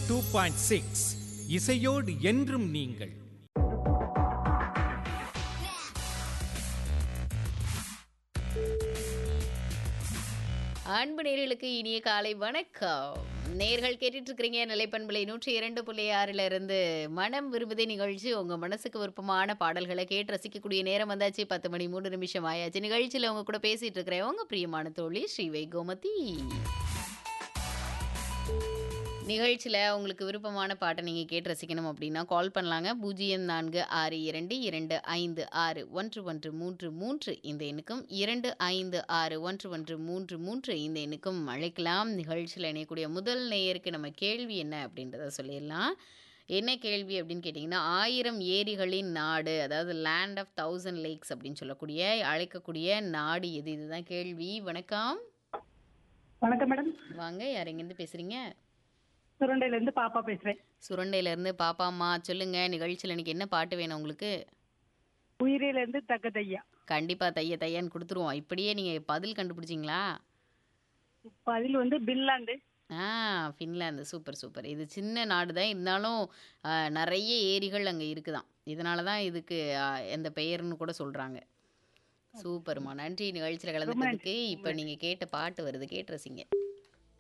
two point six இசையோடு என்றும் நீங்கள் அன்பு நேர்களுக்கு இனிய காலை வணக்கம் நேர்கள் கேட்டுட்டு இருக்கிறீங்க நிலைப்பண்பலை நூற்றி இரண்டு புள்ளி ஆறுல இருந்து மனம் விரும்புதே நிகழ்ச்சி உங்க மனசுக்கு விருப்பமான பாடல்களை கேட்டு ரசிக்கக்கூடிய நேரம் வந்தாச்சு பத்து மணி மூணு நிமிஷம் ஆயாச்சு நிகழ்ச்சியில உங்க கூட பேசிட்டு இருக்கிறேன் உங்க பிரியமான தோழி ஸ்ரீவை கோமதி நிகழ்ச்சியில் உங்களுக்கு விருப்பமான பாட்டை நீங்கள் கேட்டு ரசிக்கணும் அப்படின்னா கால் பண்ணலாங்க பூஜ்ஜியம் நான்கு ஆறு இரண்டு இரண்டு ஐந்து ஆறு ஒன்று ஒன்று மூன்று மூன்று இந்த எண்ணுக்கும் இரண்டு ஐந்து ஆறு ஒன்று ஒன்று மூன்று மூன்று இந்த எண்ணுக்கும் அழைக்கலாம் நிகழ்ச்சியில் இணையக்கூடிய முதல் நேயருக்கு நம்ம கேள்வி என்ன அப்படின்றத சொல்லிடலாம் என்ன கேள்வி அப்படின்னு கேட்டிங்கன்னா ஆயிரம் ஏரிகளின் நாடு அதாவது லேண்ட் ஆஃப் தௌசண்ட் லேக்ஸ் அப்படின்னு சொல்லக்கூடிய அழைக்கக்கூடிய நாடு எது இதுதான் கேள்வி வணக்கம் வணக்கம் மேடம் வாங்க யார் எங்கேருந்து பேசுகிறீங்க சுரண்டையில இருந்து பாப்பா பேசுறேன் சுரண்டையிலேருந்து பாப்பாம்மா சொல்லுங்க நிகழ்ச்சியில் எனக்கு என்ன பாட்டு வேணும் உங்களுக்கு உயிரில இருந்து தக்கதையா கண்டிப்பாக தைய தையான்னு கொடுத்துருவோம் இப்படியே நீங்கள் பதில் கண்டுபிடிச்சிங்களா பதில் வந்து பின்லாந்து ஆ ஃபின்லாந்து சூப்பர் சூப்பர் இது சின்ன நாடு தான் இருந்தாலும் ஆ, நிறைய ஏரிகள் அங்கே இருக்குதாம் இதனால தான் இதுக்கு ஆ, எந்த பெயர்னு கூட சொல்கிறாங்க சூப்பர்மா நன்றி நிகழ்ச்சியில் கலந்துக்கிறதுக்கு இப்போ நீங்கள் கேட்ட பாட்டு வருது கேட்டு ரசிங்க